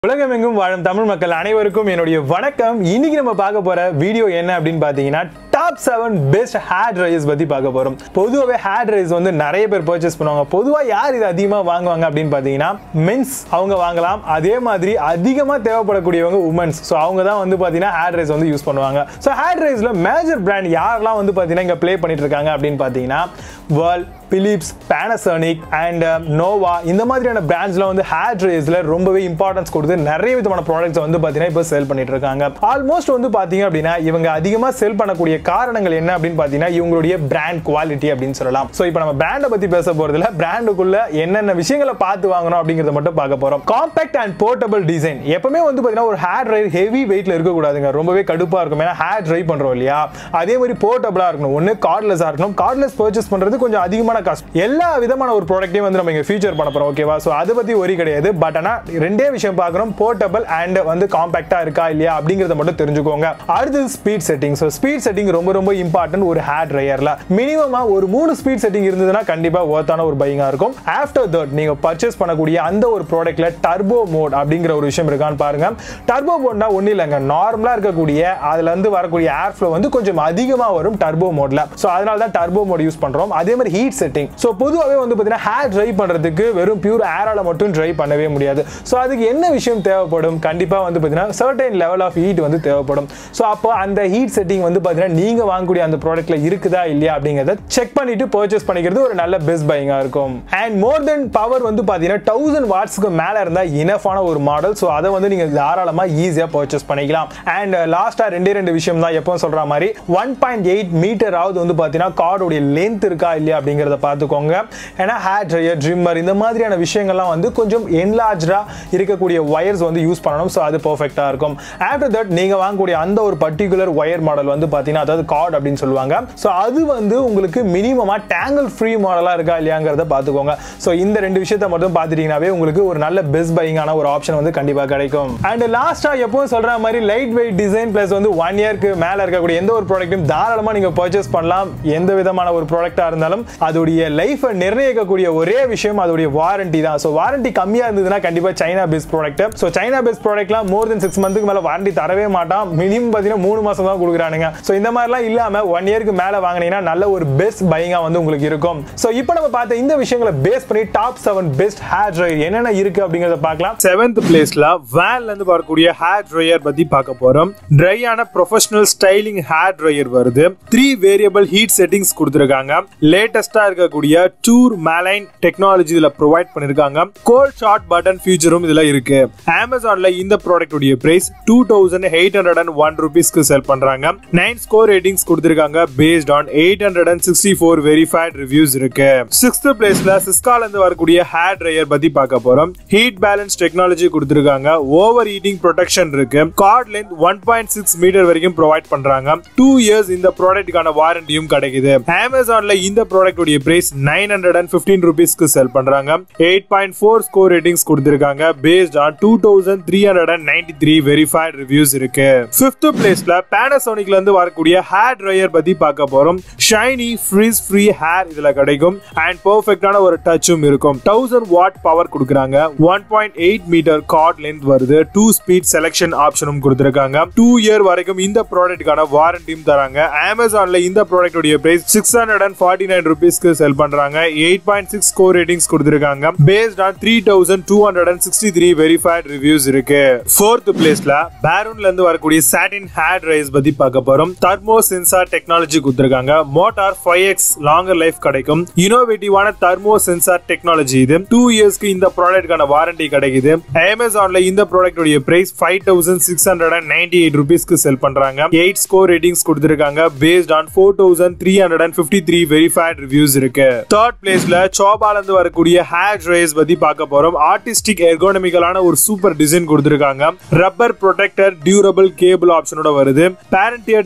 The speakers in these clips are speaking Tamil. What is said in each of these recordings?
உலகமெங்கும் வாழும் தமிழ் மக்கள் அனைவருக்கும் என்னுடைய வணக்கம் இன்னைக்கு நம்ம பார்க்க போற வீடியோ என்ன அப்படின்னு பார்த்தீங்கன்னா top seven best hair dryers பத்தி பார்க்க போறோம் பொதுவாகவே ஹேர் ட்ரைஸ் வந்து நிறைய பேர் பர்ச்சேஸ் பண்ணுவாங்க பொதுவாக யார் இது அதிகமாக வாங்குவாங்க அப்படின்னு பார்த்தீங்கன்னா மென்ஸ் அவங்க வாங்கலாம் அதே மாதிரி அதிகமாக தேவைப்படக்கூடியவங்க உமன்ஸ் ஸோ அவங்க தான் வந்து பார்த்தீங்கன்னா ஹேர் ட்ரைஸ் வந்து யூஸ் பண்ணுவாங்க ஸோ ஹேர் ட்ரைஸில் மேஜர் பிராண்ட் யாரெல்லாம் வந்து பார்த்தீங்கன்னா இங்கே ப்ளே பண்ணிட்டு இருக்காங்க அப்படின்னு பார்த்தீங்கன்னா world Philips Panasonic and Nova இந்த மாதிரியான பிராண்ட்ஸ்லாம் வந்து ஹேர் ட்ரேஸில் ரொம்பவே இம்பார்ட்டன்ஸ் கொடுத்து நிறைய விதமான ப்ராடக்ட்ஸ் வந்து பார்த்தீங்கன்னா இப்போ சேல் பண்ணிட்டு இருக்காங்க ஆல்மோஸ்ட் வந்து பார்த்தீங்க அப்படின்னா இவங்க அதிகமாக சேல் பண்ணக்கூடிய காரணங்கள் என்ன அப்படின்னு பார்த்தீங்கன்னா இவங்களுடைய பிராண்ட் குவாலிட்டி அப்படின்னு சொல்லலாம் ஸோ இப்போ நம்ம பிராண்டை பற்றி பேச போகிறதுல பிராண்டுக்குள்ள என்னென்ன விஷயங்களை பார்த்து வாங்கணும் அப்படிங்கிறத மட்டும் பார்க்க போகிறோம் காம்பேக்ட் அண்ட் போர்ட்டபிள் டிசைன் எப்பவுமே வந்து பார்த்தீங்கன்னா ஒரு ஹேர் ட்ரை ஹெவி வெயிட்ல இருக்கக்கூடாதுங்க ரொம்பவே கடுப்பாக இருக்கும் ஏன்னா ஹேர் ட்ரை பண்ணுறோம் இல்லையா அதே மாதிரி போர்ட்டபிளாக இருக்கணும் ஒன்று கார்ட்லெஸ்ஸாக இருக்கணும் கார்ட்லெஸ் பர்ச்சேஸ் பண்ணுறது கொஞ்சம் அதிகமான காஸ்ட் எல்லா விதமான ஒரு ப்ராடக்ட்டையும் வந்து நம்ம இங்கே ஃபீச்சர் பண்ண போகிறோம் ஓகேவா ஸோ அதை பற்றி ஒரி கிடையாது பட் ஆனால் ரெண்டே விஷயம் பார்க்குறோம் போர்ட்டபிள் அண்ட் வந்து காம்பேக்டாக இருக்கா இல்லையா அப்படிங்கிறத மட்டும் தெரிஞ்சுக்கோங்க அடுத்தது speed setting so speed setting ரொம்ப ரொம்ப இம்பார்ட்டன்ட் ஒரு ஹேர் ட்ரையரில் மினிமமாக ஒரு மூணு ஸ்பீட் செட்டிங் இருந்ததுன்னா கண்டிப்பாக ஒர்த்தான ஒரு பையிங்காக இருக்கும் ஆஃப்டர் தட் நீங்கள் பர்ச்சேஸ் பண்ணக்கூடிய அந்த ஒரு ப்ராடக்ட்ல டர்போ மோட் அப்படிங்கிற ஒரு விஷயம் இருக்கான்னு பாருங்க டர்போ மோட்னா ஒன்றும் இல்லைங்க நார்மலாக இருக்கக்கூடிய அதுல இருந்து வரக்கூடிய ஏர் ஃப்ளோ வந்து கொஞ்சம் அதிகமாக வரும் டர்போ மோட்ல ஸோ அதனால தான் டர்போ மோட் யூஸ் பண்ணுறோம் அதே மாதிரி ஹீட் செட்டிங் ஸோ பொதுவாகவே வந்து பார்த்தீங்கன்னா ஹேர் ட்ரை பண்ணுறதுக்கு வெறும் பியூர் ஏரால மட்டும் ட்ரை பண்ணவே முடியாது ஸோ அதுக்கு என்ன விஷயம் தேவைப்படும் கண்டிப்பாக வந்து பார்த்தீங்கன்னா சர்டைன் லெவல் ஆஃப் ஹீட் வந்து தேவைப்படும் ஸோ அப்போ அந்த ஹீட் செட்டிங் வந்து பார்த்தீங்கன்னா நீங்கள் வாங்கக்கூடிய அந்த ப்ராடக்ட்ல இருக்குதா இல்லையா அப்படிங்கிறத செக் பண்ணிட்டு பர்ச்சேஸ் பண்ணிக்கிறது ஒரு நல்ல பெஸ்ட் பையிங்காக இருக்கும் அண்ட் மோர் தென் பவர் வந்து பார்த்தீங்கன்னா தௌசண்ட் வாட்ஸ்க்கு மேலே இருந்தால் இனஃபான ஒரு மாடல் ஸோ அதை வந்து நீங்கள் தாராளமாக ஈஸியாக பர்ச்சேஸ் பண்ணிக்கலாம் அண்ட் லாஸ்ட்டாக ரெண்டே ரெண்டு விஷயம் தான் எப்போ சொல்கிற மாதிரி ஒன் பாயிண்ட் எயிட் மீட்டர் ஆகுது வந்து பார்த்தீங்கன்னா கார்டுடைய லென்த் இருக்கா இல்லையா அப்படிங்கிறத பார்த்துக்கோங்க ஏன்னா ஹேர் ட்ரையர் ட்ரிம்மர் இந்த மாதிரியான விஷயங்கள்லாம் வந்து கொஞ்சம் என்லார்ஜாக இருக்கக்கூடிய ஒயர்ஸ் வந்து யூஸ் பண்ணணும் ஸோ அது பர்ஃபெக்டாக இருக்கும் ஆஃப்டர் தட் நீங்கள் வாங்கக்கூடிய அந்த ஒரு பர்டிகுலர் ஒயர் மாடல் வந்து பார்த்தீங்கன்னா அதாவது கார்டு அப்படின்னு சொல்லுவாங்க ஸோ அது வந்து உங்களுக்கு மினிமமாக டேங்கிள் ஃப்ரீ மாடலாக இருக்கா இல்லையாங்கிறத பார்த்துக்கோங்க ஸோ இந்த ரெண்டு விஷயத்த மட்டும் பார்த்துட்டீங்கன்னாவே உங்களுக்கு ஒரு நல்ல பெஸ்ட் பையிங்கான ஒரு ஆப்ஷன் வந்து கண்டிப்பாக கிடைக்கும் அண்ட் லாஸ்ட்டாக எப்பவும் சொல்கிற மாதிரி லைட் வெயிட் டிசைன் ப்ளஸ் வந்து ஒன் இயர்க்கு மேலே இருக்கக்கூடிய எந்த ஒரு ப்ராடக்ட்டும் தாராளமாக நீங்கள் பர்ச்சேஸ் பண்ணலாம் எந்த விதமான ஒரு ப்ராடக்டாக இருந்தாலும் அதோடைய லைஃபை நிர்ணயிக்கக்கூடிய ஒரே விஷயம் அதோடைய வாரண்டி தான் ஸோ வாரண்டி கம்மியாக இருந்ததுன்னா கண்டிப்பாக China base product so China base ப்ராடக்ட்லாம் மோர் தென் சிக்ஸ் மந்த்துக்கு மேலே வாரண்டி தரவே மாட்டான் மினிமம் பார்த்தீங்கன்னா மூணு மாதம் தான் கொடுக்குறானுங்க ஸோ இந்த மாதிரிலாம் இல்லாமல் ஒன் இயருக்கு மேலே வாங்கினீங்கன்னா நல்ல ஒரு பெஸ்ட் பையிங்காக வந்து உங்களுக்கு இருக்கும் ஸோ இப்போ நம்ம பார்த்த இந்த விஷயங்களை பேஸ் பண்ணி top seven best hair dryer என்னென்ன இருக்கு அப்படிங்கிறத பார்க்கலாம் செவன்த் பிளேஸ்ல வேன்ல இருந்து வரக்கூடிய ஹேர் ட்ரையர் பத்தி பார்க்க போறோம் ட்ரையான ப்ரொஃபஷனல் ஸ்டைலிங் ஹேர் ட்ரையர் வருது த்ரீ வேரியபிள் ஹீட் செட்டிங்ஸ் கொடுத்துருக்காங்க லேட்டஸ்டா இருக்கக்கூடிய டூர் மேலைன் டெக்னாலஜி இதுல ப்ரொவைட் பண்ணிருக்காங்க கோல்ட் ஷார்ட் பட்டன் ஃபியூச்சரும் இதுல இருக்கு அமேசான்ல இந்த ப்ராடக்ட் உடைய price two thousand eight hundred and one ருபீஸ்க்கு செல் பண்றாங்க நைன் ஸ்கோர் ரேட்டிங்ஸ் கொடுத்திருக்காங்க based on eight hundred and sixty four verified reviews இருக்கு சிக்ஸ்த் பிளேஸ்ல சிஸ்கால இருந்து வரக்கூடிய ஹேர் ட்ரையர் பத்தி பார்க்க போறோம் ஹீட் பேலன்ஸ் டெக்னாலஜி கொடுத்திருக்காங்க ஓவர் ஹீட்டிங் ப்ரொடெக்ஷன் இருக்கு cord length one point six metre வரைக்கும் ப்ரொவைட் பண்றாங்க டூ இயர்ஸ் இந்த ப்ராடக்ட்டுக்கான வாரண்டியும் கிடைக்குது அமேசான்ல இந்த ப்ராடக்ட் உடைய price nine hundred and fifteen ருபீஸ்க்கு செல் பண்றாங்க eight point four score ratings கொடுத்திருக்காங்க based on two thousand three hundred and ninety three verified reviews இருக்கு பிப்த் பிளேஸ்ல பேனசோனிக்ல இருந்து வரக்கூடிய ஹேர் ட்ரையர் பத்தி பார்க்க போறோம் ஷைனி ஃப்ரீஸ் ஃப்ரீ ஹேர் இதுல கிடைக்கும் அண்ட் பெர்ஃபெக்டான ஒரு டச்சும் இருக்கும் தௌசண்ட் வாட் பவர் கொடுக்குறாங்க one point eight metre cord length வருது டூ ஸ்பீட் செலக்ஷன் ஆப்ஷனும் கொடுத்திருக்காங்க டூ இயர் வரைக்கும் இந்த ப்ராடக்ட்டுக்கான வாரண்டியும் தராங்க அமேசான்ல இந்த ப்ராடக்ட் உடைய price six hundred and forty nine ருபீஸ்க்கு செல் பண்றாங்க eight point six score ratings கொடுத்திருக்காங்க based on three thousand two hundred and sixty three verified reviews இருக்கு ஃபோர்த் பிளேஸ்ல பேரூன்ல இருந்து வரக்கூடிய சாட்டின் ஹேர் ரைஸ் பத்தி பார்க்க போறோம் தர்மோ சென்சார் டெக்னாலஜி கொடுத்திருக்காங்க motor five x longer life கிடைக்கும் இனோவேட்டிவான தர்மோ சென்சார் டெக்னாலஜி இது டூ இயர்ஸ்க்கு இந்த ப்ராடக்ட்கான வாரண்டி கிடைக்குது அமேசான்ல இந்த ப்ராடக்ட் உடைய price five thousand six hundred and ninety eight ருபீஸ்க்கு செல் பண்றாங்க எயிட் ஸ்கோர் ரேட்டிங்ஸ் கொடுத்திருக்காங்க based on four thousand three hundred and fifty three verified reviews இருக்கு தேர்ட் பிளேஸ்ல சோபால இருந்து வரக்கூடிய ஹேர் ட்ரைஸ் பத்தி பார்க்க போறோம் ஆர்டிஸ்டிக் எர்கோனமிக்கலான ஒரு சூப்பர் டிசைன் கொடுத்திருக்காங்க ரப்பர் ப்ரொடெக்டர் டியூரபிள் கேபிள் ஆப்ஷனோட வருது பேரண்டியேட்டட் ஹீட்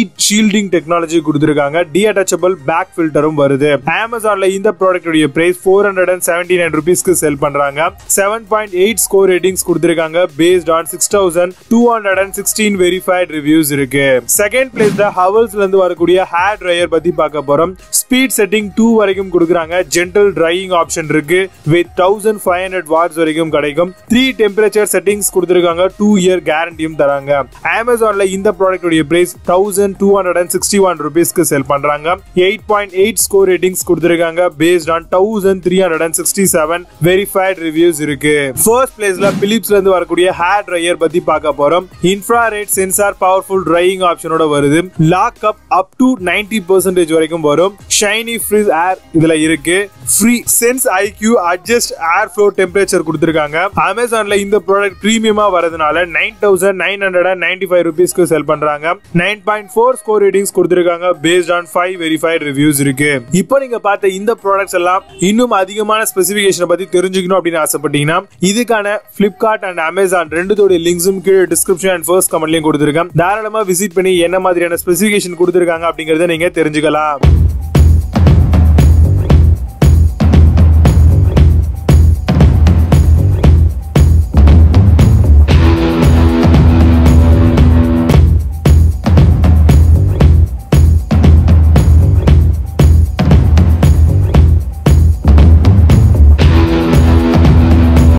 ஹீட் ஷீல்டிங் டெக்னாலஜி கொடுத்துருக்காங்க டிஅட்டாச்சபிள் பேக் ஃபில்டரும் வருது அமேசான்ல இந்த ப்ராடக்ட்டுடைய price four hundred and seventy nine ருபீஸ்க்கு செல் பண்றாங்க seven point eight score ratings கொடுத்துருக்காங்க based on six thousand two hundred and sixteen verified reviews இருக்கு செகண்ட் பிளேஸ்ல ஹவல்ஸ்ல இருந்து வரக்கூடிய ஹேர் ட்ரையர் பத்தி பார்க்க போறோம் ஸ்பீட் செட்டிங் டூ வரைக்கும் கொடுக்குறாங்க ஜென்டல் ட்ரையிங் ஆப்ஷன் இருக்கு with thousand five hundred watts வரைக்கும் கிடைக்கும் த்ரீ டெம்பரேச்சர் செட்டிங்ஸ் கொடுத்துருக்காங்க டூ இயர் கேரண்டியும் தராங்க அமேசான்ல இந்த ப்ராடக்ட்டுடைய price thousand two hundred and sixty one ருபீஸ்க்கு செல் பண்றாங்க eight point eight score ratings கொடுத்துருக்காங்க based on thousand three hundred and sixty seven verified reviews இருக்கு ஃபர்ஸ்ட் பிளேஸ்ல பிலிப்ஸ்ல இருந்து வரக்கூடிய ஹேர் ட்ரையர் பத்தி பார்க்க போறோம் இன்ஃப்ராரெட் சென்சார் பவர்ஃபுல் ட்ரையிங் ஆப்ஷனோட வருது lock up up to ninety percentage வரைக்கும் வரும் ஷைனி ஃப்ரீஸ் ஏர் இதுல இருக்கு free sense IQ adjust air flow temperature கொடுத்துருக்காங்க அமேசான்ல இந்த ப்ராடக்ட் பிரீமியமா வரதுனால nine thousand nine hundred and ninety five ருபீஸ்க்கு செல் பண்றாங்க nine point four score ratings கொடுத்துருக்காங்க based on five verified reviews இருக்கு இப்போ நீங்க பார்த்த இந்த ப்ராடக்ட்ஸ் எல்லாம் இன்னும் அதிகமான ஸ்பெசிபிகேஷனை பத்தி தெரிஞ்சுக்கணும் அப்படின்னு ஆசைப்பட்டீங்கன்னா இதுக்கான பிளிப்கார்ட் அண்ட் அமேசான் ரெண்டுத்தோட லிங்க்ஸும் கீழே டிஸ்கிரிப்ஷன் அண்ட் ஃபர்ஸ்ட் கமெண்ட்லயும் கொடுத்துருக்கேன் தாராளமா விசிட் பண்ணி என்ன மாதிரியான ஸ்பெசிபிகேஷன் கொடுத்துருக்காங்க அப்படிங்கறத நீங்க தெரிஞ்சுக்கலாம்